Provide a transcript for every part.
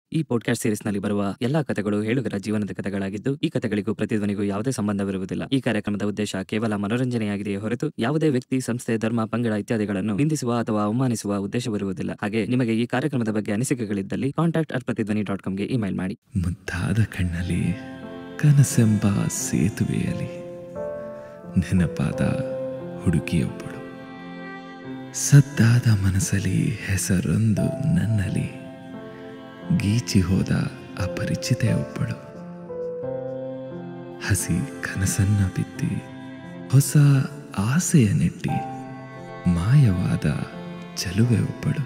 ಈ ಪಾಡ್ಕಾಸ್ಟ್ ಸೀರೀಸ್ನಲ್ಲಿ ಬರುವ ಎಲ್ಲಾ ಕಥೆಗಳು ಹೇಳುಗರ ಜೀವನದ ಕಥೆಗಳಾಗಿದ್ದು ಈ ಕಥೆಗಳಿಗೂ ಪ್ರತಿಧ್ವನಿಗೂ ಯಾವುದೇ ಸಂಬಂಧವಿರುವುದಿಲ್ಲ ಈ ಕಾರ್ಯಕ್ರಮದ ಉದ್ದೇಶ ಕೇವಲ ಮನೋರಂಜನೆಯಾಗಿದೆಯೇ ಹೊರತು ಯಾವುದೇ ವ್ಯಕ್ತಿ ಸಂಸ್ಥೆ ಧರ್ಮ ಪಂಗಡ ಇತ್ಯಾದಿಗಳನ್ನು ನಿಂದಿಸುವ ಅಥವಾ ಅವಮಾನಿಸುವ ಉದ್ದೇಶವಿರುವುದಿಲ್ಲ ಹಾಗೆ ನಿಮಗೆ ಈ ಕಾರ್ಯಕ್ರಮದ ಬಗ್ಗೆ ಅನಿಸಿಕೆಗಳಿದ್ದಲ್ಲಿ ಕಾಂಟ್ಯಾಕ್ಟ್ ಅಟ್ ಪ್ರತಿಧ್ವನಿ ಡಾಟ್ ಕಾಮ್ಗೆ ಇಮೇಲ್ ಮಾಡಿ ಮುದ್ದಾದ ಕಣ್ಣಲ್ಲಿ ಕನಸೆಂಬ ಸೇತುವೆಯಲ್ಲಿ ನೆನಪಾದ ಹುಡುಗಿಯೊಬ್ಬಳು ಸದ್ದಾದ ಮನಸ್ಸಲ್ಲಿ ಹೆಸರೊಂದು ನನ್ನಲ್ಲಿ ಗೀಚಿ ಹೋದ ಅಪರಿಚಿತೆಯೊಬ್ಬಳು ಹಸಿ ಕನಸನ್ನ ಬಿತ್ತಿ ಹೊಸ ಆಸೆಯ ನೆಟ್ಟಿ ಮಾಯವಾದ ಚಲುವೆ ಒಬ್ಬಳು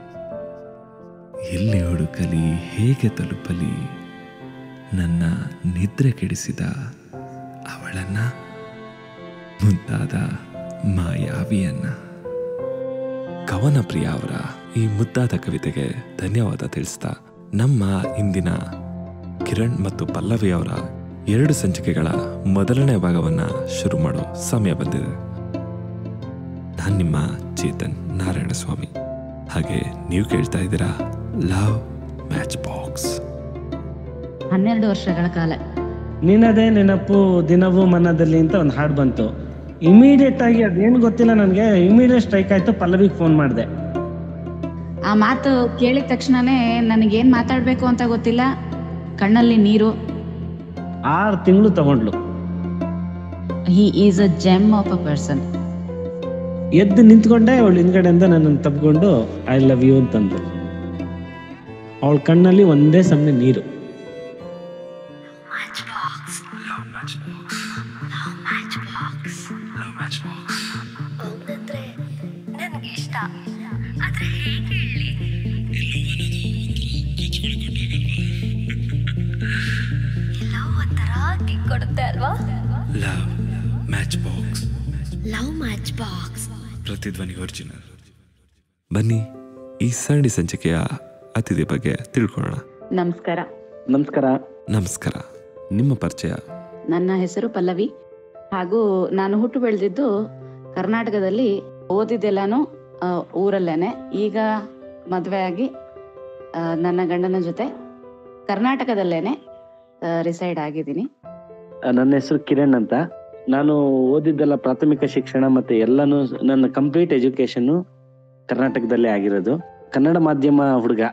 ಎಲ್ಲಿ ಹುಡುಕಲಿ ಹೇಗೆ ತಲುಪಲಿ ನನ್ನ ನಿದ್ರೆ ಕೆಡಿಸಿದ ಅವಳನ್ನ ಮುದ್ದಾದ ಮಾಯಾವಿಯನ್ನ ಕವನ ಪ್ರಿಯ ಅವರ ಈ ಮುದ್ದಾದ ಕವಿತೆಗೆ ಧನ್ಯವಾದ ತಿಳಿಸ್ತಾ ನಮ್ಮ ಇಂದಿನ ಕಿರಣ್ ಮತ್ತು ಪಲ್ಲವಿ ಅವರ ಎರಡು ಸಂಚಿಕೆಗಳ ಮೊದಲನೇ ಭಾಗವನ್ನ ಶುರು ಮಾಡೋ ಸಮಯ ಬಂದಿದೆ ನಾನ್ ನಿಮ್ಮ ಚೇತನ್ ನಾರಾಯಣ ಸ್ವಾಮಿ ಹಾಗೆ ನೀವು ಕೇಳ್ತಾ ಇದ್ದೀರಾ ಲವ್ ಮ್ಯಾಚ್ ಬಾಕ್ಸ್ ಹನ್ನೆರಡು ವರ್ಷಗಳ ಕಾಲ ನಿನ್ನದೇ ನೆನಪು ದಿನವೂ ಮನದಲ್ಲಿ ಅಂತ ಒಂದು ಹಾಡು ಬಂತು ಇಮಿಡಿಯೇಟ್ ಆಗಿ ಅದೇನು ಗೊತ್ತಿಲ್ಲ ನನಗೆ ಇಮಿಡಿಯೇಟ್ ಸ್ಟ್ರೈಕ್ ಆಯ್ತು ಪಲ್ಲವಿಗೆ ಫೋನ್ ಮಾಡಿದೆ ಆ ಮಾತು ಕೇಳಿದ ತಕ್ಷಣನೇ ನನಗೇನ್ ಮಾತಾಡ್ಬೇಕು ಅಂತ ಗೊತ್ತಿಲ್ಲ ಕಣ್ಣಲ್ಲಿ ನೀರು ಆರು ತಿಂಗಳು ತಗೊಂಡ್ಲು he is a gem of a person ಎದ್ದು ನಿಂತ್ಕೊಂಡೆ ಅವಳು ಹಿಂದ್ಗಡೆಯಿಂದ ನನ್ನನ್ನು ತಬ್ಕೊಂಡು ಐ ಲವ್ ಯು ಅಂತಂದು ಅವಳ ಕಣ್ಣಲ್ಲಿ ಒಂದೇ ಸಮನೆ ನೀರು ಅವನಂದ್ರೆ ನನ್ಗೆ ಇಷ್ಟ ಆದ್ರೆ ಹೇಗೆ ಹೇಳಿ ಲವ್ ಒಂಥರ ಕಿಕ್ ಕೊಡುತ್ತೆ ಅಲ್ವಾ love match box love match box Prathidhwani original ಬನ್ನಿ ಈ ಸರಣಿ ಸಂಚಿಕೆಯ ಅತಿಥಿ ಬಗ್ಗೆ ತಿಳ್ಕೊಳ್ಳೋಣ ನಮಸ್ಕಾರ ನಮಸ್ಕಾರ ನಮಸ್ಕಾರ ನಿಮ್ಮ ಪರಿಚಯ ನನ್ನ ಹೆಸರು ಪಲ್ಲವಿ ಹಾಗೂ ನಾನು ಹುಟ್ಟು ಬೆಳೆದಿದ್ದು ಕರ್ನಾಟಕದಲ್ಲಿ ಓದಿದ್ದೆಲ್ಲಾನು ಆ, ಊರಲ್ಲೇನೆ ಈಗ ಮದುವೆ ಆಗಿ ಆ, ನನ್ನ ಗಂಡನ ಜೊತೆ ಕರ್ನಾಟಕದಲ್ಲೇನೆ ರಿಸೈಡ್ ಆಗಿದ್ದೀನಿ ಆ, ನನ್ನ ಹೆಸರು ಕಿರಣ್ ಅಂತ ನಾನು ಓದಿದ್ದೆಲ್ಲ ಪ್ರಾಥಮಿಕ ಶಿಕ್ಷಣ ಮತ್ತೆ ಎಲ್ಲಾನು ನನ್ನ ಕಂಪ್ಲೀಟ್ ಎಜುಕೇಶನ್ ಕರ್ನಾಟಕದಲ್ಲೇ ಆಗಿರೋದು ಕನ್ನಡ ಮಾಧ್ಯಮ ಹುಡುಗ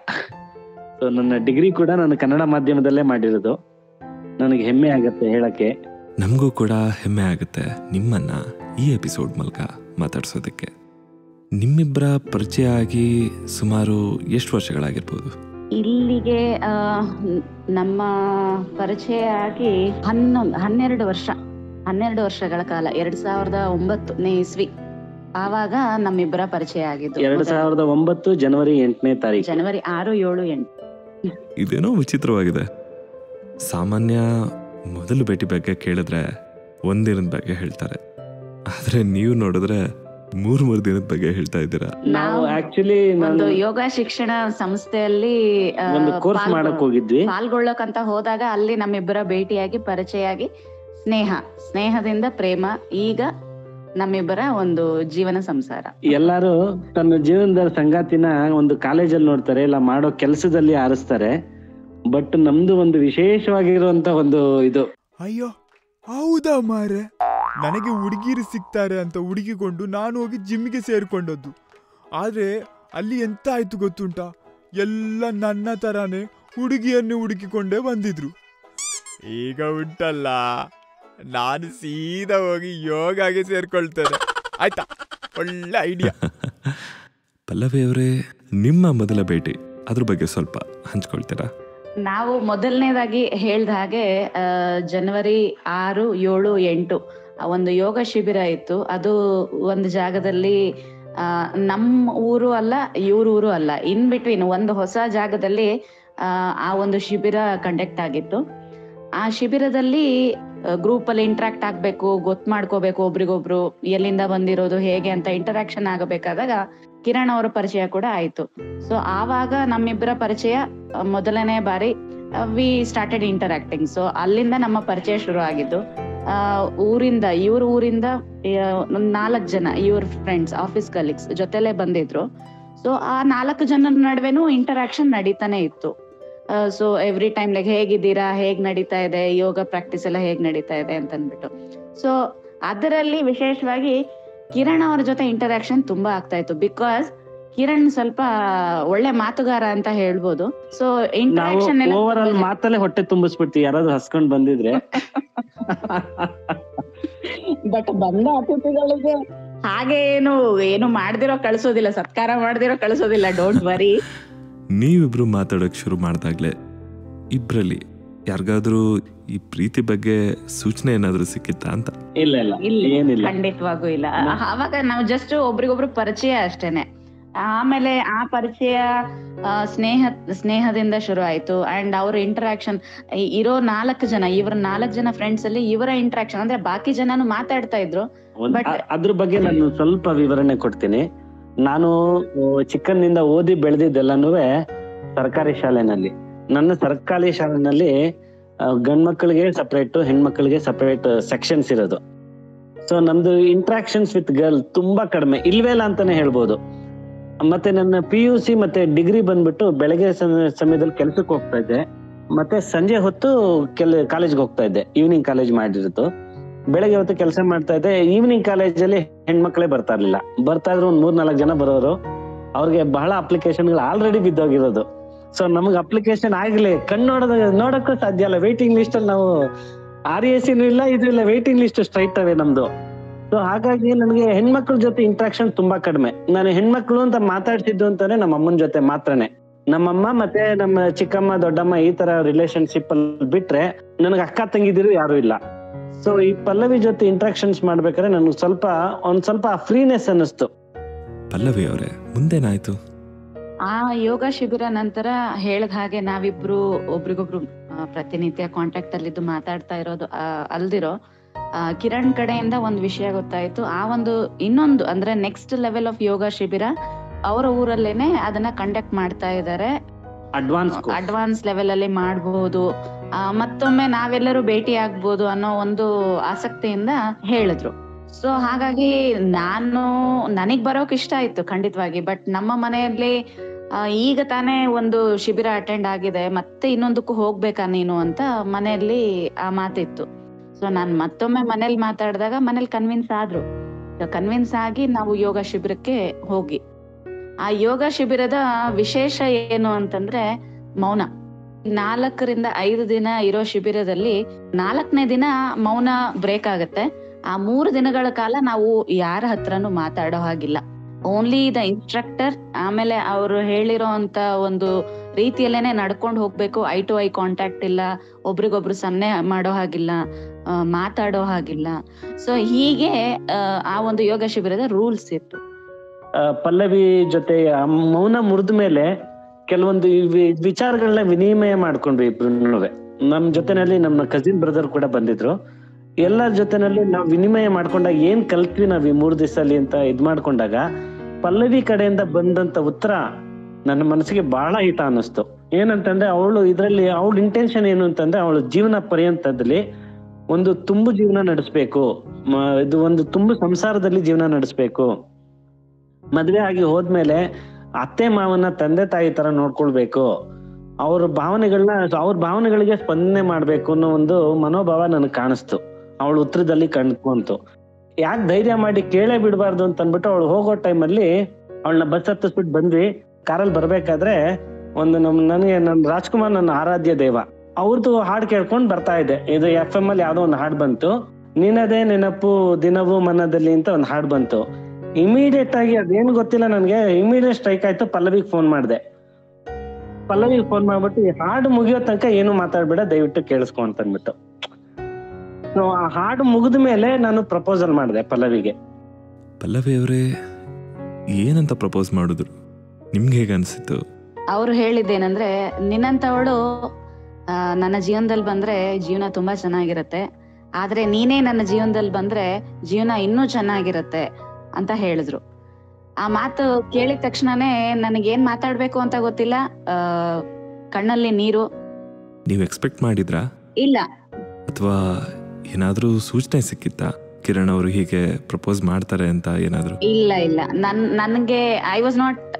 ಸೊ ನನ್ನ ಡಿಗ್ರಿ ಕೂಡ ನಾನು ಕನ್ನಡ ಮಾಧ್ಯಮದಲ್ಲೇ ಮಾಡಿರೋದು ನನಗೆ ಹೆಮ್ಮೆ ಆಗತ್ತೆ ಹೇಳಕ್ಕೆ ನಮಗೂ ಕೂಡ ಹೆಮ್ಮೆ ಆಗುತ್ತೆ ನಿಮ್ಮನ್ನ ಈ ಎಪಿಸೋಡ್ ಮೂಲಕ ಮಾತಾಡ್ಸೋದಕ್ಕೆ ನಿಮ್ಮಿಬ್ಬರ ಪರಿಚಯ ಆಗಿ ಸುಮಾರು ಎಷ್ಟು ವರ್ಷಗಳಾಗಿರ್ಬೋದು ಇಲ್ಲಿಗೆ ಆ, ನ್- ನಮ್ಮ ಪರಿಚಯ ಆಗಿ ಹನ್ನೊಂದು ಹನ್ನೆರಡು ವರ್ಷ ಹನ್ನೆರಡು ವರ್ಷಗಳ ಕಾಲ ಎರಡ್ ಸಾವಿರದ ಒಂಬತ್ತನೇ ಇಸ್ವಿ ಆವಾಗ ನಮ್ಮಿಬ್ಬರ ಪರಿಚಯ ಆಗಿದ್ದು ಎರಡ್ ಮೊದಲು ಸಾವಿರದ ಒಂಬತ್ತು ಜನವರಿ ಎಂಟನೇ ತಾರೀಕು ಜನವರಿ ಆರು ಏಳು ಎಂಟು ಇದೇನೋ ವಿಚಿತ್ರವಾಗಿದೆ ಸಾಮಾನ್ಯ ಮೊದಲು ಭೇಟಿ ಬಗ್ಗೆ ಕೇಳಿದ್ರೆ ಒಂದಿನದ ಬಗ್ಗೆ ಹೇಳ್ತಾರೆ ಆದ್ರೆ ನೀವು ನೋಡಿದ್ರೆ ಮೂರ್ ಮೂರ್ ದಿನದ ಬಗ್ಗೆ ಹೇಳ್ತಾ ಇದ್ದೀರಾ ನಾವು ನಾವು ಆಕ್ಚುಲಿ ಒಂದು ನಾನು ಯೋಗ ಶಿಕ್ಷಣ ಸಂಸ್ಥೆಯಲ್ಲಿ ಆ, ಒಂದು ಕೋರ್ಸ್ ಪಾಲ್ಗೊಳ್ಳೋ- ಮಾಡಕ್ ಹೋಗಿದ್ವಿ ಪಾಲ್ಗೊಳ್ಳೋಕಂತ ಹೋದಾಗ ಅಲ್ಲಿ ನಮ್ಮಿಬ್ಬರ ಭೇಟಿಯಾಗಿ ಪರಿಚಯ ಆಗಿ ಸ್ನೇಹ ಸ್ನೇಹದಿಂದ ಪ್ರೇಮ ಈಗ ನಮ್ಮಿಬ್ಬರ ಒಂದು ಜೀವನ ಸಂಸಾರ ಎಲ್ಲಾರು ತನ್ನ ಜೀವನದ ಸಂಗಾತಿನ ಒಂದು ಕಾಲೇಜಲ್ಲಿ ನೋಡ್ತಾರೆ ಇಲ್ಲ ಮಾಡೋ ಕೆಲಸದಲ್ಲಿ ಆರಿಸ್ತಾರೆ ಬಟ್ ನಮ್ದು ಒಂದು ವಿಶೇಷವಾಗಿರುವಂತ ಒಂದು ಇದು ಅಯ್ಯೋ ಹೌದಾ ಮಾರೆ ನನಗೆ ಹುಡುಗಿರು ಸಿಗ್ತಾರೆ ಅಂತ ಹುಡುಗಿಕೊಂಡು ನಾನು ಹೋಗಿ ಜಿಮ್ಗೆ ಸೇರ್ಕೊಂಡದ್ದು ಆದ್ರೆ ಅಲ್ಲಿ ಎಂತ ಆಯ್ತು ಗೊತ್ತುಂಟಾ ಎಲ್ಲ ನನ್ನ ತರಾನೇ ಹುಡುಗಿಯನ್ನು ಹುಡುಕಿಕೊಂಡೇ ಬಂದಿದ್ರು ಈಗ ಉಂಟಲ್ಲ ನಾನು ಸೀದಾ ಹೋಗಿ ಯೋಗಾಗೆ ಸೇರ್ಕೊಳ್ತೇನೆ ಆಯ್ತಾ ಒಳ್ಳೆ ಐಡಿಯಾ ಪಲ್ಲವಿ ಅವರೇ ನಿಮ್ಮ ಮೊದಲ ಭೇಟಿ ಅದ್ರ ಬಗ್ಗೆ ಸ್ವಲ್ಪ ಹಂಚ್ಕೊಳ್ತೀರಾ ನಾವು ಮೊದಲನೇದಾಗಿ ಹೇಳ್ದ ಹಾಗೆ ಆ, ಜನವರಿ ಆರು ಏಳು ಎಂಟು ಆ ಒಂದು ಯೋಗ ಶಿಬಿರ ಇತ್ತು ಅದು ಒಂದು ಜಾಗದಲ್ಲಿ ಆ, ನಮ್ಮ ಊರು ಅಲ್ಲ ಇವ್ರ ಊರು ಅಲ್ಲ ಇನ್ ಬಿಟ್ವೀನ್ ಒಂದು ಹೊಸ ಜಾಗದಲ್ಲಿ ಆ, ಆ ಒಂದು ಶಿಬಿರ ಕಂಡಕ್ಟ್ ಆಗಿತ್ತು ಆ ಶಿಬಿರದಲ್ಲಿ ಗ್ರೂಪ್ ಅಲ್ಲಿ ಇಂಟ್ರಾಕ್ಟ್ ಆಗ್ಬೇಕು ಗೊತ್ತು ಮಾಡ್ಕೋಬೇಕು ಒಬ್ರಿಗೊಬ್ರು ಎಲ್ಲಿಂದ ಬಂದಿರೋದು ಹೇಗೆ ಅಂತ ಇಂಟರಾಕ್ಷನ್ ಆಗಬೇಕಾದಾಗ ಕಿರಣ್ ಅವರ ಪರಿಚಯ ಕೂಡ ಆಯ್ತು ಸೊ ಆವಾಗ ನಮ್ಮಿಬ್ಬರ ಪರಿಚಯ ಆ, ಮೊದಲನೇ ಬಾರಿ ವಿ ಸ್ಟಾರ್ಟೆಡ್ ಇಂಟರಾಕ್ಟಿಂಗ್ ಸೊ ಅಲ್ಲಿಂದ ನಮ್ಮ ಪರಿಚಯ ಶುರು ಆಗಿದ್ದು ಆ, ಊರಿಂದ ಇವ್ರ ಊರಿಂದ ಒಂದು ನಾಲ್ಕು ಜನ ಇವ್ರ ಫ್ರೆಂಡ್ಸ್ ಆಫೀಸ್ ಕಲೀಗ್ಸ್ ಜೊತೆಲೆ ಬಂದಿದ್ರು ಸೊ ಆ ನಾಲ್ಕು ಜನರ ನಡುವೆನೂ ಇಂಟರಾಕ್ಷನ್ ನಡೀತಾನೆ ಇತ್ತು ಸೊ ಎವ್ರಿ ಟೈಮ್ ಲೈಕ್ ಹೇಗಿದ್ದೀರಾ ಹೇಗ್ ನಡೀತಾ ಇದೆ ಯೋಗ ಪ್ರಾಕ್ಟೀಸ್ ಎಲ್ಲ ಹೇಗ್ ನಡೀತಾ ಇದೆ ಅಂತ ಅಂದ್ಬಿಟ್ಟು ಸೊ ಅದರಲ್ಲಿ ವಿಶೇಷವಾಗಿ ಕಿರಣ್ ಅವ್ರ ಜೊತೆ ಇಂಟರಾಕ್ಷನ್ ತುಂಬಾ ಆಗ್ತಾ ಇತ್ತು ಬಿಕಾಸ್ ಕಿರಣ್ ಸ್ವಲ್ಪ ಒಳ್ಳೆ ಮಾತುಗಾರ ಅಂತ ಹೇಳ್ಬೋದು ಸೊ ನಾವು ಇಂಟರಾಕ್ಷನ್ ಎಲ್ಲ ಓವರ್ ಆಲ್ ತುಂಬಾ- ಮಾತಲ್ಲೇ ಹೊಟ್ಟೆ ತುಂಬಿಸ್ಬಿಡ್ತೀವಿ ಯಾರಾದ್ರೂ ಹಸ್ಕೊಂಡ್ ಬಂದಿದ್ರೆ ಬಟ್ ಬಂದ ಅತಿಥಿಗಳಿಗೆ ಹಾಗೆ ಏನು ಏನು ಮಾಡ್ದಿರೋ ಕಳ್ಸೋದಿಲ್ಲ ಸತ್ಕಾರ ಮಾಡ್ದಿರೋ ಕಳ್ಸೋದಿಲ್ಲ ಡೋಂಟ್ ವರಿ ನೀವಿಬ್ರು ಮಾತಾಡೋಕೆ ಶುರು ಮಾಡಿದಾಗ್ಲೇ ಇಬ್ರಲ್ಲಿ ಯಾರಿಗಾದ್ರೂ ಈ ಪ್ರೀತಿ ಬಗ್ಗೆ ಸೂಚನೆ ಏನಾದ್ರೂ ಸಿಕ್ಕಿತ್ತಾ ಅಂತ ಇಲ್ಲ ಇಲ್ಲ ಇಲ್ಲ ಏನಿಲ್ಲ ಖಂಡಿತವಾಗೂ ಇಲ್ಲ ಅವಾಗ ನಾವು ಜಸ್ಟ್ ಒಬ್ರಿಗೊಬ್ರು ಪರಿಚಯ ಅಷ್ಟೇನೆ ಆಮೇಲೆ ಆ ಪರಿಚಯ ಆ, ಸ್ನೇಹ ಸ್ನೇಹದಿಂದ ಶುರು ಆಯ್ತು ಅಂಡ್ ಅವ್ರ ಇಂಟರಾಕ್ಷನ್ ಇರೋ ನಾಲ್ಕು ಜನ ಇವ್ರ ನಾಲ್ಕು ಜನ ಫ್ರೆಂಡ್ಸ್ ಅಲ್ಲಿ ಇವರ ಇಂಟರಾಕ್ಷನ್ ಅಂದ್ರೆ ಬಾಕಿ ಜನನು ಮಾತಾಡ್ತಾ ಇದ್ರು ಒಂದ್- But- ಅ- ಅದ್ರ ಬಗ್ಗೆ ನಾನು ಸ್ವಲ್ಪ ವಿವರಣೆ ಕೊಡ್ತೀನಿ ನಾನು ಆ, ಚಿಕ್ಕಂದಿನಿಂದ ಓದಿ ಬೆಳೆದಿದ್ದೆಲ್ಲನೂ ಸರ್ಕಾರಿ ಶಾಲೆನಲ್ಲಿ ನನ್ನ ಸರ್ಕಾರಿ ಶಾಲೆನಲ್ಲಿ ಆ, ಗಂಡ್ಮಕ್ಳಿಗೆ ಸಪರೇಟ್ ಹೆಣ್ಮಕ್ಳಿಗೆ ಸಪರೇಟ್ ಸೆಕ್ಷನ್ಸ್ ಇರೋದು ಸೊ ನಮ್ದು ಇಂಟ್ರಾಕ್ಷನ್ಸ್ ವಿತ್ ಗರ್ಲ್ ತುಂಬಾ ಕಡಿಮೆ ಇಲ್ವೇ ಇಲ್ಲ ಅಂತಾನೆ ಹೇಳ್ಬೋದು ಮತ್ತೆ ನನ್ನ ಪಿ ಯು ಸಿ ಮತ್ತೆ ಡಿಗ್ರಿ ಬಂದ್ಬಿಟ್ಟು ಬೆಳಗ್ಗೆ ಸಮ- ಸಮಯದಲ್ಲಿ ಕೆಲ್ಸಕ್ಕೆ ಹೋಗ್ತಾ ಇದ್ದೆ ಮತ್ತೆ ಸಂಜೆ ಹೊತ್ತು ಕೆಲ ಕಾಲೇಜ್ಗೆ ಹೋಗ್ತಾ ಇದ್ದೆ ಈವ್ನಿಂಗ್ ಕಾಲೇಜ್ ಮಾಡಿರೋದು ಬೆಳಗ್ಗೆ ಹೊತ್ತು ಕೆಲಸ ಮಾಡ್ತಾ ಇದ್ದೆ ಈವ್ನಿಂಗ್ ಕಾಲೇಜಲ್ಲಿ ಹೆಣ್ಮಕ್ಳೇ ಬರ್ತಾ ಇರ್ಲಿಲ್ಲ ಬರ್ತಾ ಇದ್ರು ಒಂದ್ ಮೂರ್ ನಾಲ್ಕು ಜನ ಬರೋರು ಅವ್ರಿಗೆ ಬಹಳ ಅಪ್ಲಿಕೇಶನ್ಗಳು ಆಲ್ರೆಡಿ ಬಿದ್ದೋಗಿರೋದು ಸೊ ನಮ್ಗೆ ಅಪ್ಲಿಕೇಶನ್ ಆಗ್ಲಿ ಕಣ್ಣು ನೋಡೋದ ನೋಡಕ್ಕೂ ಸಾಧ್ಯ ಇಲ್ಲ ವೇಟಿಂಗ್ ಲಿಸ್ಟ್ ಅಲ್ಲಿ ನಾವು ಆರ್ ಎ ಸಿನೂ ಇಲ್ಲ ಇದು ಇಲ್ಲ ವೇಟಿಂಗ್ ಲಿಸ್ಟ್ ಸ್ಟ್ರೈಟ್ ಅವೇ ನಮ್ದು ಸೊ ಹಾಗಾಗಿ ನನಗೆ ಹೆಣ್ಮಕ್ಳ ಜೊತೆ ಇಂಟ್ರಾಕ್ಷನ್ ತುಂಬಾ ಕಡಿಮೆ ನಾನು ಹೆಣ್ಮಕ್ಳು ಅಂತ ಮಾತಾಡ್ತಿದ್ದು ಅಂತಾನೆ ನಮ್ಮ ಅಮ್ಮನ ಜೊತೆ ಮಾತ್ರನೇ ನಮ್ಮಮ್ಮ ಮತ್ತೆ ನಮ್ಮ ಚಿಕ್ಕಮ್ಮ ದೊಡ್ಡಮ್ಮ ಈ ತರ ರಿಲೇಶನ್ಶಿಪ್ ಅಲ್ಲಿ ಬಿಟ್ರೆ ನನಗೆ ಅಕ್ಕ ತಂಗಿದಿರು ಯಾರು ಇಲ್ಲ ಸೊ ಈ ಪಲ್ಲವಿ ಜೊತೆ ಇಂಟ್ರಾಕ್ಷನ್ಸ್ ಮಾಡ್ಬೇಕಾದ್ರೆ ನನಗೆ ಸ್ವಲ್ಪ ಒಂದ್ ಸ್ವಲ್ಪ ಫ್ರೀನೆಸ್ ಅನ್ನಿಸ್ತು ಪಲ್ಲವಿ ಅವರೇ ಮುಂದೇನಾಯ್ತು ಆ ಯೋಗ ಶಿಬಿರ ನಂತರ ಹೇಳ್ದ ಹಾಗೆ ನಾವಿಬ್ರು ಒಬ್ರಿಗೊಬ್ರು ಆ, ಪ್ರತಿನಿತ್ಯ ಕಾಂಟ್ಯಾಕ್ಟ್ ಅಲ್ಲಿದ್ದು ಮಾತಾಡ್ತಾ ಇರೋದು ಆ, ಅಲ್ದಿರೋ ಆ, ಕಿರಣ್ ಕಡೆಯಿಂದ ಒಂದ್ ವಿಷಯ ಗೊತ್ತಾಯ್ತು ಆ ಒಂದು ಇನ್ನೊಂದು ಅಂದ್ರೆ ನೆಕ್ಸ್ಟ್ ಲೆವೆಲ್ ಆಫ್ ಯೋಗ ಶಿಬಿರ ಅವರ ಊರಲ್ಲೇನೆ ಅದನ್ನ ಕಂಡಕ್ಟ್ ಮಾಡ್ತಾ ಇದ್ದಾರೆ ಅಡ್ವಾನ್ಸ್ ಅಡ್ವಾನ್ಸ್ ಲೆವೆಲ್ ಅಲ್ಲಿ ಮಾಡಬಹುದು ಮತ್ತೊಮ್ಮೆ ನಾವೆಲ್ಲರೂ ಭೇಟಿ ಆಗ್ಬೋದು ಅನ್ನೋ ಒಂದು ಆಸಕ್ತಿಯಿಂದ ಹೇಳಿದ್ರು ಸೊ ಹಾಗಾಗಿ ನಾನು ನನಗ್ ಬರೋಕ್ ಇಷ್ಟ ಆಯ್ತು ಖಂಡಿತವಾಗಿ ಬಟ್ ನಮ್ಮ ಮನೆಯಲ್ಲಿ ಆ, ಈಗ ತಾನೇ ಒಂದು ಶಿಬಿರ ಅಟೆಂಡ್ ಆಗಿದೆ ಮತ್ತೆ ಇನ್ನೊಂದಕ್ಕೂ ಹೋಗ್ಬೇಕಾ ನೀನು ಅಂತ ಮನೆಯಲ್ಲಿ ಆ ಮಾತಿತ್ತು ಸೊ ನಾನ್ ಮತ್ತೊಮ್ಮೆ ಮನೇಲಿ ಮಾತಾಡಿದಾಗ ಮನೇಲಿ ಕನ್ವಿನ್ಸ್ ಆದ್ರು ಕನ್ವಿನ್ಸ್ ಆಗಿ ನಾವು ಯೋಗ ಶಿಬಿರಕ್ಕೆ ಹೋಗಿ ಆ ಯೋಗ ಶಿಬಿರದ ವಿಶೇಷ ಏನು ಅಂತಂದ್ರೆ ಮೌನ ನಾಲ್ಕರಿಂದ ಐದು ದಿನ ಇರೋ ಶಿಬಿರದಲ್ಲಿ ನಾಲ್ಕನೇ ದಿನ ಮೌನ ಬ್ರೇಕ್ ಆಗತ್ತೆ ಆ ಮೂರು ದಿನಗಳ ಕಾಲ ನಾವು ಯಾರ ಹತ್ರನೂ ಮಾತಾಡೋ ಹಾಗಿಲ್ಲ ಓನ್ಲಿ ದ ಇನ್ಸ್ಟ್ರಕ್ಟರ್ ಆಮೇಲೆ ಅವರು ಹೇಳಿರೋ ಅಂತ ಒಂದು ರೀತಿಯಲ್ಲೇನೆ ನಡ್ಕೊಂಡು ಹೋಗ್ಬೇಕು ಐ ಟು ಐ ಕಾಂಟ್ಯಾಕ್ಟ್ ಇಲ್ಲ ಒಬ್ರಿಗೊಬ್ರು ಸನ್ನೆ ಮಾಡೋ ಹಾಗಿಲ್ಲ ಆ, ಮಾತಾಡೋ ಹಾಗಿಲ್ಲ ಸೊ ಹೀಗೆ ಆ, ಆ ಒಂದು ಯೋಗ ಶಿಬಿರದ ರೂಲ್ಸ್ ಇತ್ತು ಆ, ಪಲ್ಲವಿ ಜೊತೆ ಆ ಮೌನ ಮುರಿದ ಮೇಲೆ ಕೆಲವೊಂದು ಈ ವಿ- ವಿಚಾರಗಳನ್ನ ವಿನಿಮಯ ಮಾಡ್ಕೊಂಡ್ವಿ ಇಬ್ರು ನಮ್ ಜೊತೆನಲ್ಲಿ ನಮ್ಮ ಕಸಿನ್ ಬ್ರದರ್ ಕೂಡ ಬಂದಿದ್ರು ಎಲ್ಲರ ಜೊತೆನಲ್ಲಿ ನಾವು ವಿನಿಮಯ ಮಾಡ್ಕೊಂಡಾಗ ಏನ್ ಕಲ್ತ್ವಿ ನಾವ್ ಈ ಮೂರ್ ದಿವಸಲ್ಲಿ ಅಂತ ಇದ್ ಮಾಡ್ಕೊಂಡಾಗ ಪಲ್ಲವಿ ಕಡೆಯಿಂದ ಬಂದಂತ ಉತ್ತರ ನನ್ನ ಮನಸ್ಸಿಗೆ ಬಹಳ ಹಿತ ಅನ್ನಿಸ್ತು ಏನಂತಂದ್ರೆ ಅವಳು ಇದ್ರಲ್ಲಿ ಅವಳ ಇಂಟೆನ್ಷನ್ ಏನು ಅಂತಂದ್ರೆ ಅವಳ ಜೀವನ ಪರ್ಯಂತದಲ್ಲಿ ಒಂದು ತುಂಬು ಜೀವನ ನಡೆಸ್ಬೇಕು ಮ- ಇದು ಒಂದು ತುಂಬು ಸಂಸಾರದಲ್ಲಿ ಜೀವನ ನಡೆಸ್ಬೇಕು ಮದ್ವೆ ಆಗಿ ಹೋದ್ಮೇಲೆ ಅತ್ತೆ ಮಾವನ ತಂದೆ ತಾಯಿ ತರ ನೋಡ್ಕೊಳ್ಬೇಕು ಅವ್ರ ಭಾವನೆಗಳನ್ನ ಅವ್ರ ಭಾವನೆಗಳಿಗೆ ಸ್ಪಂದನೆ ಮಾಡ್ಬೇಕು ಅನ್ನೋ ಒಂದು ಮನೋಭಾವ ನನಗೆ ಕಾಣಿಸ್ತು ಅವಳ ಉತ್ತರದಲ್ಲಿ ಕಂಡ್ಕೊಂತು ಯಾಕೆ ಧೈರ್ಯ ಮಾಡಿ ಕೇಳೇ ಬಿಡಬಾರ್ದು ಅಂತ ಅಂದ್ಬಿಟ್ಟು ಅವಳು ಹೋಗೋ ಟೈಮಲ್ಲಿ ಅವಳನ್ನ ಬಸ್ ಹತ್ತಿಸ್ಬಿಟ್ಟು ಬಂದ್ವಿ ಕಾರಲ್ಲಿ ಬರ್ಬೇಕಾದ್ರೆ ಒಂದು ನಮ್ ನನಗೆ ನಮ್ ರಾಜ್ಕುಮಾರ್ ನನ್ನ ಆರಾಧ್ಯ ದೇವ ಅವ್ರದ್ದು ಹಾಡ್ ಕೇಳ್ಕೊಂಡ್ ಬರ್ತಾ ಇದೆ ಇದು ಎಫ್ ಎಂ ಅಲ್ಲಿ ಯಾವ್ದೋ ಒಂದು ಹಾಡ್ ಬಂತು ನಿನ್ನದೇ ನೆನಪು ದಿನವೂ ಮನದಲ್ಲಿ ಅಂತ ಒಂದು ಹಾಡ್ ಬಂತು ಇಮಿಡಿಯೇಟ್ ಆಗಿ ಅದೇನು ಗೊತ್ತಿಲ್ಲ ನನ್ಗೆ ಇಮಿಡಿಯೇಟ್ ಸ್ಟ್ರೈಕ್ ಆಯ್ತು ಪಲ್ಲವಿಗೆ ಫೋನ್ ಮಾಡಿದೆ ಪಲ್ಲವಿಗೆ ಫೋನ್ ಮಾಡ್ಬಿಟ್ಟು ಈ ಹಾಡು ಮುಗಿಯೋ ತನಕ ಏನು ಮಾತಾಡ್ಬೇಡ ದಯವಿಟ್ಟು ಕೇಳಿಸ್ಕೊ ಅಂತ ಅಂದ್ಬಿಟ್ಟು ಸೊ ಆ ಹಾಡು ಮುಗಿದ ಮೇಲೆ ನಾನು ಪ್ರಪೋಸಲ್ ಮಾಡಿದೆ ಪಲ್ಲವಿಗೆ ಪಲ್ಲವಿ ಅವರೇ ಏನಂತ ಪ್ರಪೋಸ್ ಮಾಡಿದ್ರು ನಿಮ್ಗೆ ಹೇಗೆ ಅನಿಸಿತ್ತು ಅವ್ರು ಹೇಳಿದ್ದೇನಂದ್ರೆ ನಿನ್ನಂತವಳು ಆ, ನನ್ನ ಜೀವನದಲ್ಲಿ ಬಂದ್ರೆ ಜೀವನ ತುಂಬಾ ಚೆನ್ನಾಗಿರತ್ತೆ ಆದ್ರೆ ನೀನೇ ನನ್ನ ಜೀವನದಲ್ಲಿ ಬಂದ್ರೆ ಜೀವನ ಇನ್ನೂ ಚೆನ್ನಾಗಿರತ್ತೆ ಅಂತ ಹೇಳಿದ್ರು ಆ ಮಾತು ಕೇಳಿದ ತಕ್ಷಣನೇ ನನಗೇನ್ ಮಾತಾಡ್ಬೇಕು ಅಂತ ಗೊತ್ತಿಲ್ಲ ಆ ಕಣ್ಣಲ್ಲಿ ನೀರು ನೀವು ಎಕ್ಸ್ಪೆಕ್ಟ್ ಮಾಡಿದ್ರಾ ಇಲ್ಲ ಅಥವಾ ಏನಾದರೂ ಸೂಚನೆ ಸಿಕ್ಕಿತ್ತಾ ಕಿರಣ್ ಅವರು ಹೀಗೆ ಪ್ರಪೋಸ್ ಮಾಡ್ತಾರೆ ಅಂತ ಏನಾದರೂ ಇಲ್ಲ ಇಲ್ಲ ನನ್ ನನ್ಗೆ ಐ ವಾಸ್ ನಾಟ್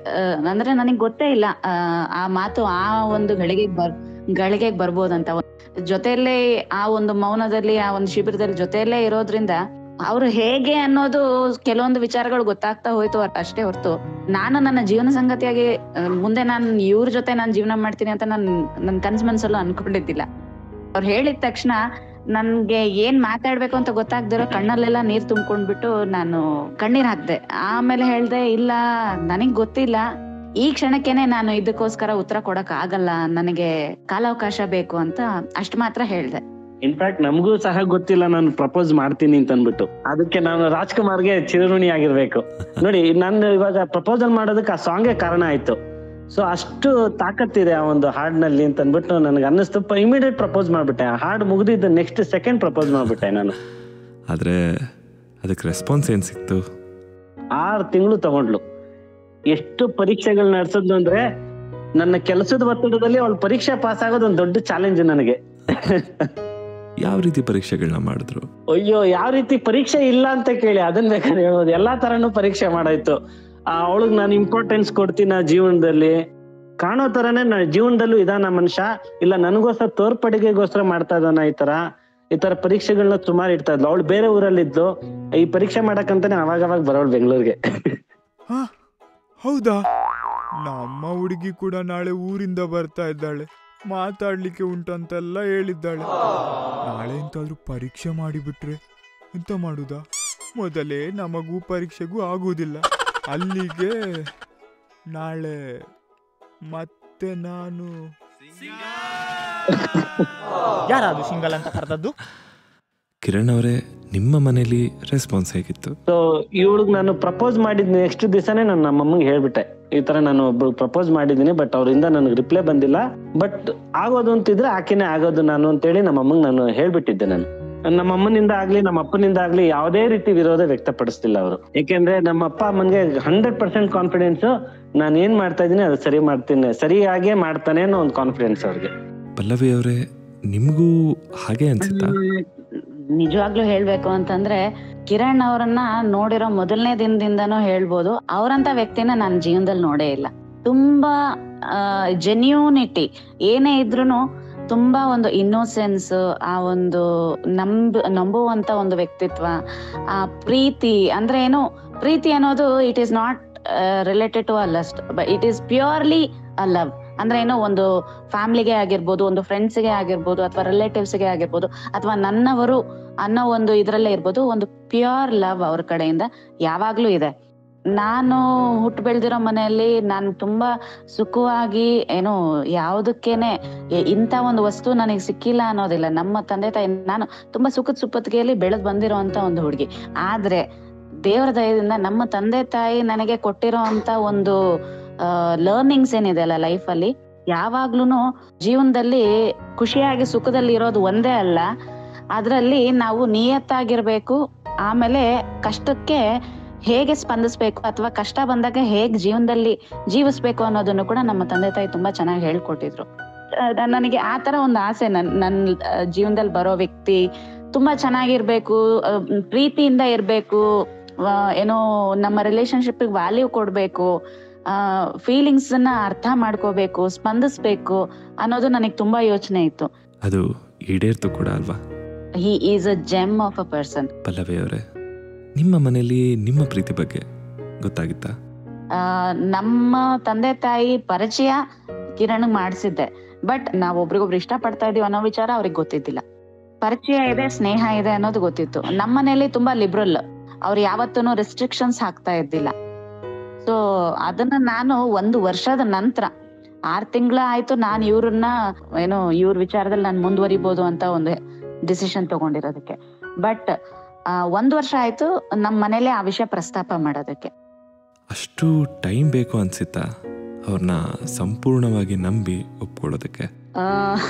ಅಂದ್ರೆ ನನಗ್ ಗೊತ್ತೇ ಇಲ್ಲ ಆ, ಆ ಮಾತು ಆ ಒಂದು ಗಳಿಗೆಗ್ ಬರ್ ಗಳಿಗೆಗ್ ಬರ್ಬೋದಂತ ಜೊತೆಯಲ್ಲೇ ಆ ಒಂದು ಮೌನದಲ್ಲಿ ಆ ಒಂದು ಶಿಬಿರದಲ್ಲಿ ಜೊತೆಯಲ್ಲೇ ಇರೋದ್ರಿಂದ ಅವ್ರು ಹೇಗೆ ಅನ್ನೋದು ಕೆಲವೊಂದು ವಿಚಾರಗಳು ಗೊತ್ತಾಗ್ತಾ ಹೋಯ್ತು ಅ- ಅಷ್ಟೇ ಹೊರತು ನಾನು ನನ್ನ ಜೀವನ ಸಂಗತಿಯಾಗಿ ಆ, ಮುಂದೆ ನಾನು ಇವ್ರ ಜೊತೆ ನಾನು ಜೀವನ ಮಾಡ್ತೀನಿ ಅಂತ ನಾನು ನನ್ನ ಕನ್ಸ್ ಮನ್ಸಲ್ಲೂ ಅನ್ಕೊಂಡಿದ್ದಿಲ್ಲ ಅವ್ರು ಹೇಳಿದ ತಕ್ಷಣ ನನ್ಗೆ ಏನ್ ಮಾತಾಡ್ಬೇಕು ಅಂತ ಗೊತ್ತಾಗ್ದಿರೋ ಕಣ್ಣಲ್ಲೆಲ್ಲ ನೀರ್ ತುಂಬ್ಕೊಂಡ್ಬಿಟ್ಟು ನಾನು ಕಣ್ಣೀರ್ ಹಾಕ್ದೆ ಆಮೇಲೆ ಹೇಳ್ದೆ ಇಲ್ಲ ನನಗ್ ಗೊತ್ತಿಲ್ಲ ಈ ಕ್ಷಣಕ್ಕೇನೆ ನಾನು ಇದಕ್ಕೋಸ್ಕರ ಉತ್ತರ ಕೊಡಕ್ ಆಗಲ್ಲ ನನಗೆ ಕಾಲಾವಕಾಶ ಬೇಕು ಅಂತ ಅಷ್ಟ್ ಮಾತ್ರ ಹೇಳ್ದೆ ಇನ್ಫ್ಯಾಕ್ಟ್ ನಮಗೂ ಸಹ ಗೊತ್ತಿಲ್ಲ ನಾನು ಪ್ರಪೋಸ್ ಮಾಡ್ತೀನಿ ಅಂತ ಅನ್ಬಿಟ್ಟು ಅದಕ್ಕೆ ನಾನು ರಾಜ್ಕುಮಾರ್ಗೆ ಚಿರಋಣಿ ಆಗಿರ್ಬೇಕು ನೋಡಿ ನಾನು ಇವಾಗ ಪ್ರಪೋಸಲ್ ಮಾಡೋದಕ್ಕೆ ಆ ಸಾಂಗೇ ಕಾರಣ ಆಯ್ತು ಸೊ ಅಷ್ಟು ತಾಕತ್ತಿದೆ ಆ ಒಂದು ಹಾಡ್ನಲ್ಲಿ ಅಂತ ಅನ್ಬಿಟ್ಟು ನನಗೆ ಅನ್ನಿಸ್ತು ಇಮಿಡಿಯೇಟ್ ಪ್ರಪೋಸ್ ಮಾಡ್ಬಿಟ್ಟೆ ಆ ಹಾಡ್ ಮುಗಿದಿದ್ದು ನೆಕ್ಸ್ಟ್ ಸೆಕೆಂಡ್ ಪ್ರಪೋಸ್ ಮಾಡ್ಬಿಟ್ಟೆ ನಾನು ಆದರೆ ಅದಕ್ಕೆ ರೆಸ್ಪಾನ್ಸ್ ಏನು ಸಿಕ್ತು ಆರು ತಿಂಗಳು ತಗೊಂಡ್ಲು ಎಷ್ಟು ಪರೀಕ್ಷೆಗಳು ನಡೆಸಿದ್ಲು ಅಂದ್ರೆ ನನ್ನ ಕೆಲಸದ ಒತ್ತಡದಲ್ಲಿ ಅವಳು ಪರೀಕ್ಷೆ ಪಾಸ್ ಆಗೋದು ಒಂದು ದೊಡ್ಡ ಚಾಲೆಂಜ್ ನನಗೆ ಯಾವ ರೀತಿ ಪರೀಕ್ಷೆಗಳನ್ನ ಮಾಡಿದ್ರು ಅಯ್ಯೋ ಯಾವ ರೀತಿ ಪರೀಕ್ಷೆ ಇಲ್ಲ ಅಂತ ಕೇಳಿ ಅದನ್ನ ಬೇಕಾದ್ರೆ ಹೇಳ್ಬೋದು ಎಲ್ಲಾ ತರನು ಪರೀಕ್ಷೆ ಮಾಡಾಯ್ತು ಅವಳಿಗೆ ನಾನು ಇಂಪಾರ್ಟೆನ್ಸ್ ಕೊಡ್ತೀನಿ ಆ ಜೀವನದಲ್ಲಿ ಕಾಣೋ ತರನೇ ನಾ ಜೀವನದಲ್ಲೂ ಇದಾನ ಮನುಷ್ಯ ಇಲ್ಲ ನನಗೋಸ್ಕರ ತೋರ್ಪಡಿಗೆಗೋಸ್ಕರ ಮಾಡ್ತಾ ಇದ್ದಾನ ಈ ತರ ಈ ತರ ಪರೀಕ್ಷೆಗಳನ್ನ ಸುಮಾರು ಇಡ್ತಾ ಇದ್ಲು ಅವಳು ಬೇರೆ ಊರಲ್ಲಿದ್ದು ಈ ಪರೀಕ್ಷೆ ಮಾಡಕ್ಕಂತಾನೆ ಅವಾಗ ಅವಾಗ ಬರೋಳು ಬೆಂಗಳೂರಿಗೆ ಹಾ ಹೌದಾ ನಮ್ಮ ಹುಡುಗಿ ಕೂಡ ನಾಳೆ ಊರಿಂದ ಬರ್ತಾ ಇದ್ದಾಳೆ ಮಾತಾಡ್ಲಿಕ್ಕೆ ಉಂಟಂತೆಲ್ಲ ಹೇಳಿದ್ದಾಳೆ ನಾಳೆ ಎಂತಾದ್ರೂ ಪರೀಕ್ಷೆ ಮಾಡಿಬಿಟ್ರೆ ಎಂತ ಮಾಡುದಾ ಮೊದಲೇ ನಮಗೂ ಪರೀಕ್ಷೆಗೂ ಆಗುವುದಿಲ್ಲ ಅಲ್ಲಿಗೆ ನಾಳೆ ಮತ್ತೆ ನಾನು ಯಾರದು ಸಿಂಗಲ್ ಅಂತ ಕರೆದದ್ದು ಕಿರಣ್ ಅವರೇ ನಿಮ್ಮ ಮನೇಲಿ ರೆಸ್ಪಾನ್ಸ್ ಹೇಗಿತ್ತು ಸೊ ಇವಳಿಗೆ ನಾನು ಪ್ರಪೋಸ್ ಮಾಡಿದ್ ನೆಕ್ಸ್ಟ್ ದಿವಸನೇ ನಾನು ನಮ್ಮ ಅಮ್ಮಂಗೆ ಹೇಳ್ಬಿಟ್ಟೆ ಈ ತರ ನಾನು ಒಬ್ರು ಪ್ರಪೋಸ್ ಮಾಡಿದ್ದೀನಿ ಬಟ್ ಅವರಿಂದ ನನಗೆ ರಿಪ್ಲೈ ಬಂದಿಲ್ಲ ಬಟ್ ಆಗೋದು ಅಂತಿದ್ರೆ ಆಕೆನೇ ಆಗೋದು ನಾನು ಅಂತೇಳಿ ನಮ್ಮ ಅಮ್ಮಂಗೆ ನಾನು ಹೇಳ್ಬಿಟ್ಟಿದ್ದೆ ನಾನು ನಮ್ಮ ಅಮ್ಮನಿಂದ ಆಗ್ಲಿ ನಮ್ಮ ಅಪ್ಪನಿಂದ ಆಗ್ಲಿ ಯಾವುದೇ ರೀತಿ ವಿರೋಧ ವ್ಯಕ್ತಪಡಿಸ್ತಿಲ್ಲ ಅವರು ಯಾಕೆಂದ್ರೆ ನಮ್ಮ ಅಪ್ಪ ಅಮ್ಮನ್ಗೆ ಹಂಡ್ರೆಡ್ ಪರ್ಸೆಂಟ್ ಕಾನ್ಫಿಡೆನ್ಸ್ ನಾನು ಏನ್ ಮಾಡ್ತಾ ಇದೀನಿ ಅದು ಸರಿ ಮಾಡ್ತೀನಿ ಸರಿಯಾಗೇ ಮಾಡ್ತಾನೆ ಅನ್ನೋ ಒಂದು ಕಾನ್ಫಿಡೆನ್ಸ್ ಅವ್ರಿಗೆ ಪಲ್ಲವಿ ಅವರೇ ನಿಮಗೂ ಹಾಗೆ ಅನ್ಸುತ್ತಾ ನಿಜವಾಗ್ಲೂ ಹೇಳ್ಬೇಕು ಅಂತಂದ್ರೆ ಕಿರಣ್ ಅವರನ್ನ ನೋಡಿರೋ ಮೊದಲನೇ ದಿನದಿಂದನೂ ಹೇಳ್ಬೋದು ಅವರಂತ ವ್ಯಕ್ತಿನ ನನ್ನ ಜೀವನದಲ್ಲಿ ನೋಡೇ ಇಲ್ಲ ತುಂಬಾ ಜೆನ್ಯೂನಿಟಿ ಏನೇ ಇದ್ರೂನು ತುಂಬಾ ಒಂದು ಇನ್ನೋಸೆನ್ಸ್ ಆ ಒಂದು ನಂಬ್ ನಂಬುವಂತ ಒಂದು ವ್ಯಕ್ತಿತ್ವ ಆ ಪ್ರೀತಿ ಅಂದ್ರೆ ಏನು ಪ್ರೀತಿ ಅನ್ನೋದು it is not related to a lust it is purely a love ಅಂದ್ರೆ ಏನೋ ಒಂದು ಫ್ಯಾಮಿಲಿಗೆ ಆಗಿರ್ಬೋದು ಒಂದು ಫ್ರೆಂಡ್ಸ್ಗೆ ಆಗಿರ್ಬೋದು ಅಥವಾ ರಿಲೇಟಿವ್ಸ್ಗೆ ಆಗಿರ್ಬೋದು ಅಥವಾ ನನ್ನವರು ಅನ್ನೋ ಒಂದು ಇದ್ರಲ್ಲೇ ಇರ್ಬೋದು ಒಂದು ಪ್ಯೂರ್ ಲವ್ ಅವ್ರ ಕಡೆಯಿಂದ ಯಾವಾಗ್ಲೂ ಇದೆ ನಾನು ಹುಟ್ಟು ಬೆಳೆದಿರೋ ಮನೆಯಲ್ಲಿ ನಾನು ತುಂಬಾ ಸುಖವಾಗಿ ಏನು ಯಾವುದಕ್ಕೇನೆ ಎ- ಇಂಥ ಒಂದು ವಸ್ತು ನನಗೆ ಸಿಕ್ಕಿಲ್ಲ ಅನ್ನೋದಿಲ್ಲ ನಮ್ಮ ತಂದೆ ತಾಯಿ ನಾನು ತುಂಬಾ ಸುಖದ ಸುಪ್ಪತ್ತಿಗೆಯಲ್ಲಿ ಬೆಳೆದ್ ಬಂದಿರೋ ಅಂತ ಒಂದು ಹುಡುಗಿ ಆದ್ರೆ ದೇವರ ದಯದಿಂದ ನಮ್ಮ ತಂದೆ ತಾಯಿ ನನಗೆ ಕೊಟ್ಟಿರೋ ಅಂತ ಒಂದು ಲರ್ನಿಂಗ್ಸ್ ಏನಿದೆ ಅಲ್ಲ ಲೈಫ್ ಅಲ್ಲಿ ಯಾವಾಗ್ಲೂನು ಜೀವನದಲ್ಲಿ ಖುಷಿಯಾಗಿ ಸುಖದಲ್ಲಿ ಇರೋದು ಒಂದೇ ಅಲ್ಲ ಅದರಲ್ಲಿ ನಾವು ನಿಯತ್ತಾಗಿರ್ಬೇಕು ಆಮೇಲೆ ಕಷ್ಟಕ್ಕೆ ಹೇಗೆ ಸ್ಪಂದಿಸ್ಬೇಕು ಅಥವಾ ಕಷ್ಟ ಬಂದಾಗ ಹೇಗ್ ಜೀವನದಲ್ಲಿ ಜೀವಿಸ್ಬೇಕು ಅನ್ನೋದನ್ನು ಕೂಡ ನಮ್ಮ ತಂದೆ ತಾಯಿ ತುಂಬಾ ಚೆನ್ನಾಗಿ ಹೇಳ್ಕೊಟ್ಟಿದ್ರು ಅಹ್ ನನಗೆ ಆ ತರ ಒಂದು ಆಸೆ ನನ್ ನನ್ನ ಅಹ್, ಜೀವನದಲ್ಲಿ ಬರೋ ವ್ಯಕ್ತಿ ತುಂಬಾ ಚೆನ್ನಾಗಿರ್ಬೇಕು ಅಹ್, ಪ್ರೀತಿಯಿಂದ ಇರ್ಬೇಕು ಅಹ್, ಏನೋ ನಮ್ಮ ರಿಲೇಶನ್ಶಿಪ್ ವ್ಯಾಲ್ಯೂ ಕೊಡ್ಬೇಕು ಫೀಲಿಂಗ್ಸ್ ನ ಅರ್ಥ ಮಾಡ್ಕೋಬೇಕು ಸ್ಪಂದಿಸ್ಬೇಕು ಅನ್ನೋದು ನನಗೆ ತುಂಬಾ ಯೋಚನೆ ಇತ್ತು ಅದು ಈಡೇರ್ತು ಕೂಡ ಅಲ್ವಾ he is a gem of a person Pallavi ಅವರೇ ನಿಮ್ಮ ಮನೆಯಲ್ಲಿ ನಿಮ್ಮ ಪ್ರೀತಿ ಬಗ್ಗೆ ಗೊತ್ತಾಗಿತ್ತಾ ನಮ್ಮ ತಂದೆ ತಾಯಿ ಪರಿಚಯ ಕಿರಣ್ ಮಾಡಿಸಿದ್ದೆ ಬಟ್ ನಾವ್ ಒಬ್ರಿಗೊಬ್ರು ಇಷ್ಟ ಪಡ್ತಾ ಇದೀವಿ ಅನ್ನೋ ವಿಚಾರ ಅವ್ರಿಗೆ ಗೊತ್ತಿದ್ದಿಲ್ಲ ಪರಿಚಯ ಇದೆ ಸ್ನೇಹ ಇದೆ ಅನ್ನೋದು ಗೊತ್ತಿತ್ತು ನಮ್ಮ ಮನೇಲಿ ತುಂಬಾ ಲಿಬ್ರಲ್ ಅವ್ರು ಯಾವತ್ತೂ ರೆಸ್ಟ್ರಿಕ್ಷನ್ಸ್ ಹಾಕ್ತಾ ಇದ್ದಿಲ್ಲ ಸೊ ಅದನ್ನ ನಾನು ಒಂದು ವರ್ಷದ ನಂತರ ಆರ್ ತಿಂಗಳ ಆಯ್ತು ನಾನು ಇವ್ರನ್ನ ಏನೋ ಇವ್ರ ವಿಚಾರದಲ್ಲಿ ನಾನು ಮುಂದುವರಿಬಹುದು ಅಂತ ಒಂದು ಡಿಸಿಷನ್ ತಗೊಂಡಿರೋದಕ್ಕೆ ಬಟ್ ಒಂದ್ ವರ್ಷ ಆಯ್ತು ನಮ್ಮ ಮನೇಲೆ ಆ ವಿಷಯ ಪ್ರಸ್ತಾಪ ಮಾಡೋದಕ್ಕೆ ಅಷ್ಟು ಟೈಮ್ ಬೇಕು ಅನ್ಸಿತ್ತಾ ಅವ್ರನ್ನ ಸಂಪೂರ್ಣವಾಗಿ ನಂಬಿ ಒಪ್ಕೊಳ್ಳೋದಕ್ಕೆ ಆ,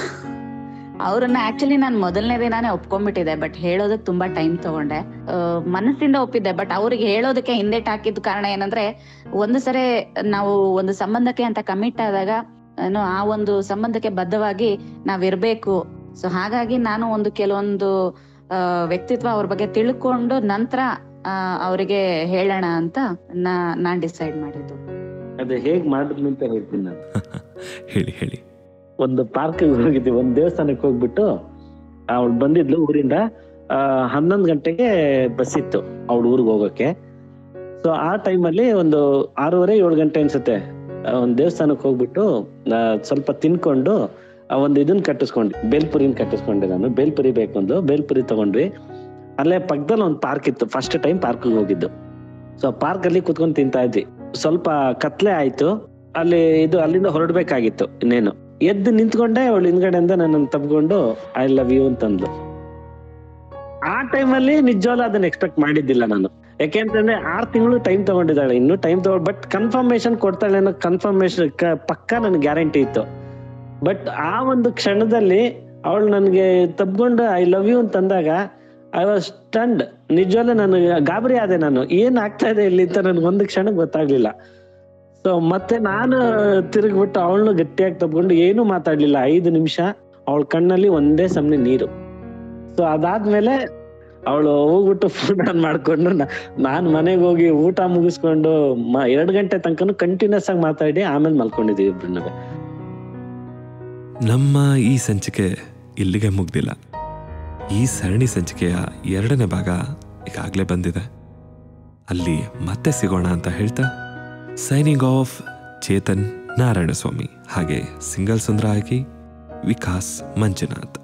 ಅವ್ರನ್ನ ಆಕ್ಚುಲಿ ನಾನು ಮೊದಲನೇ ದಿನಾನೇ ಒಪ್ಕೊಂಡ್ಬಿಟ್ಟಿದೆ ಬಟ್ ಹೇಳೋದಕ್ಕೆ ತುಂಬಾ ಟೈಮ್ ತಗೊಂಡೆ ಆ, ಮನಸ್ಸಿಂದ ಒಪ್ಪಿದ್ದೆ ಬಟ್ ಅವ್ರಿಗೆ ಹೇಳೋದಕ್ಕೆ ಹಿಂದೆಟ್ ಹಾಕಿದ ಕಾರಣ ಏನಂದ್ರೆ ಒಂದು ಸರಿ ನಾವು ಒಂದು ಸಂಬಂಧಕ್ಕೆ ಅಂತ ಕಮಿಟ್ ಆದಾಗ ಏನೋ ಆ ಒಂದು ಸಂಬಂಧಕ್ಕೆ ಬದ್ಧವಾಗಿ ನಾವಿರ್ಬೇಕು ಸೊ ಹಾಗಾಗಿ ನಾನು ಒಂದು ಕೆಲವೊಂದು ಆ, ವ್ಯಕ್ತಿತ್ವ ಅವ್ರ ಬಗ್ಗೆ ತಿಳ್ಕೊಂಡು ನಂತರ ಅವರಿಗೆ ಹೇಳೋಣ ಅಂತ ನಾ ನಾನ್ ಡಿಸೈಡ್ ಮಾಡಿದ್ದು ಅದು ಹೇಗ್ ಮಾಡಿದ್ನು ಅಂತ ಹೇಳ್ತೀನಿ ನಾನು ಹೇಳಿ ಹೇಳಿ ಒಂದು ಪಾರ್ಕ್ ಹೋಗಿದ್ವಿ ಒಂದ್ ದೇವಸ್ಥಾನಕ್ಕೆ ಹೋಗ್ಬಿಟ್ಟು ಅವಳು ಬಂದಿದ್ಲು ಊರಿಂದ ಆ, ಹನ್ನೊಂದು ಗಂಟೆಗೆ ಬಸ್ ಇತ್ತು ಅವಳು ಊರಿಗೆ ಹೋಗೋಕೆ ಸೊ ಆ ಟೈಮಲ್ಲಿ ಒಂದು ಆರೂವರೆ ಏಳು ಗಂಟೆ ಅನ್ಸುತ್ತೆ ಆ, ಒಂದ್ ದೇವಸ್ಥಾನಕ್ಕೆ ಹೋಗ್ಬಿಟ್ಟು ಆ, ಸ್ವಲ್ಪ ತಿನ್ಕೊಂಡು ಆ ಒಂದು ಇದನ್ನ ಕಟ್ಟಿಸ್ಕೊಂಡೆ ಬೇಲ್ಪುರಿನ ಕಟ್ಟಿಸ್ಕೊಂಡೆ ನಾನು ಬೇಲ್ಪುರಿ ಬೇಕೊಂದು ಬೇಲ್ಪುರಿ ತಗೊಂಡ್ವಿ ಅಲ್ಲೇ ಪಕ್ಕದಲ್ಲಿ ಒಂದು ಪಾರ್ಕ್ ಇತ್ತು ಫಸ್ಟ್ ಟೈಮ್ ಪಾರ್ಕ್ ಹೋಗಿದ್ದು ಸೊ ಪಾರ್ಕ್ ಅಲ್ಲಿ ಕುತ್ಕೊಂಡು ತಿಂತಾ ಇದ್ವಿ ಸ್ವಲ್ಪ ಕತ್ಲೆ ಆಯ್ತು ಅಲ್ಲಿ ಇದು ಅಲ್ಲಿಂದ ಹೊರಡ್ಬೇಕಾಗಿತ್ತು ಇನ್ನೇನು ಎದ್ದು ನಿಂತ್ಕೊಂಡೆ ಅವಳು ಹಿಂದ್ಗಡೆಯಿಂದ ನನ್ನನ್ನು ತಬ್ಕೊಂಡು ಐ ಲವ್ ಯು ಅಂತಂದ್ಲು ಆ ಟೈಮಲ್ಲಿ ನಿಜವಾಗ್ಲೂ ಅದನ್ನ ಎಕ್ಸ್ಪೆಕ್ಟ್ ಮಾಡಿದ್ದಿಲ್ಲ ನಾನು ಯಾಕೆಂತಂದ್ರೆ ಆರ್ ತಿಂಗಳು ಟೈಮ್ ತಗೊಂಡಿದ್ದಾಳೆ ಇನ್ನು ಟೈಮ್ ತಗೊಂಡ್ ಬಟ್ ಕನ್ಫರ್ಮೇಶನ್ ಕೊಡ್ತಾಳೆ ಅನ್ನೋ ಕನ್ಫರ್ಮೇಶನ್ ಪಕ್ಕ ನನ್ಗೆ ಗ್ಯಾರಂಟಿ ಇತ್ತು ಬಟ್ ಆ ಒಂದು ಕ್ಷಣದಲ್ಲಿ ಅವಳು ನನಗೆ ತಬ್ಕೊಂಡು ಐ ಲವ್ ಯು ಅಂತಂದಾಗ ಐ ವಾಸ್ ಸ್ಟಂಡ್ ನಿಜವಾಗ್ಲೂ ನಾನು ಗಾಬರಿ ಆದೆ ನಾನು ಏನ್ ಆಗ್ತಾ ಇದೆ ಇಲ್ಲಿ ಅಂತ ನನ್ಗೆ ಒಂದು ಕ್ಷಣಕ್ಕೆ ಗೊತ್ತಾಗ್ಲಿಲ್ಲ ಸೊ ಮತ್ತೆ ನಾನು ತಿರುಗ್ಬಿಟ್ಟು ಅವಳನ್ನು ಗಟ್ಟಿಯಾಗಿ ತಬ್ಕೊಂಡು ಏನು ಮಾತಾಡ್ಲಿಲ್ಲ ಐದು ನಿಮಿಷ ಅವಳ ಕಣ್ಣಲ್ಲಿ ಒಂದೇ ಸಮನೆ ನೀರು ಸೊ ಅದಾದ್ಮೇಲೆ ಅವಳು ಹೋಗ್ಬಿಟ್ಟು ಫೋನ್ ಆನ್ ಮಾಡ್ಕೊಂಡು ನಾ- ನಾನ್ ಮನೆಗೆ ಹೋಗಿ ಊಟ ಮುಗಿಸ್ಕೊಂಡು ಮ- ಎರಡ್ ಗಂಟೆ ತನಕನು ಕಂಟಿನ್ಯೂಸ್ ಆಗಿ ಮಾತಾಡಿ ಆಮೇಲೆ ಮಲ್ಕೊಂಡಿದೀವಿ ಇಬ್ರು ನಮ್ಮ ಈ ಸಂಚಿಕೆ ಇಲ್ಲಿಗೆ ಮುಗ್ದಿಲ್ಲ ಈ ಸರಣಿ ಸಂಚಿಕೆಯ ಎರಡನೇ ಭಾಗ ಈಗಾಗಲೇ ಬಂದಿದೆ ಅಲ್ಲಿ ಮತ್ತೆ ಸಿಗೋಣ ಅಂತ ಹೇಳ್ತಾ ಸೈನಿಂಗ್ ಆಫ್ ಚೇತನ್ ನಾರಾಯಣಸ್ವಾಮಿ ಹಾಗೆ ಸಿಂಗಲ್ ಸುಂದರ ಆಗಿ ವಿಕಾಸ್ ಮಂಜುನಾಥ್